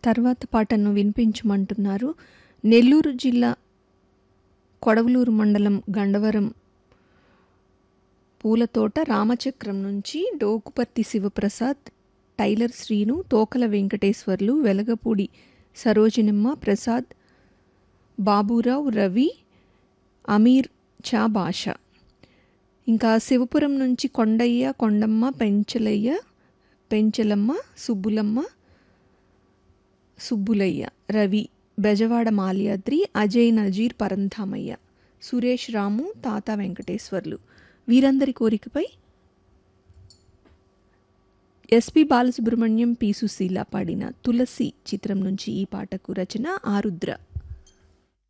తర్వాత పాటను వినిపించమంటున్నారు నెల్లూరు జిల్లా కొడవలూరు మండలం గండవరం పూలతోట రామచక్రం నుంచి డోకుపర్తి శివప్రసాద్ టైలర్ శ్రీను తోకల వెంకటేశ్వర్లు వెలగపూడి సరోజినమ్మ ప్రసాద్ బాబురావు రవి అమీర్ చా భాష ఇంకా శివపురం నుంచి కొండయ్య కొండమ్మ పెంచలయ్య పెంచలమ్మ సుబ్బులమ్మ సుబ్బులయ్య రవి బెజవాడ మాల్యాద్రి అజయ్ నజీర్ పరంధామయ్య సురేష్ రాము తాత వెంకటేశ్వర్లు వీరందరి కోరికపై ఎస్పి బాలసుబ్రహ్మణ్యం పి సుశీల పాడిన తులసి చిత్రం నుంచి ఈ పాటకు రచన ఆరుద్ర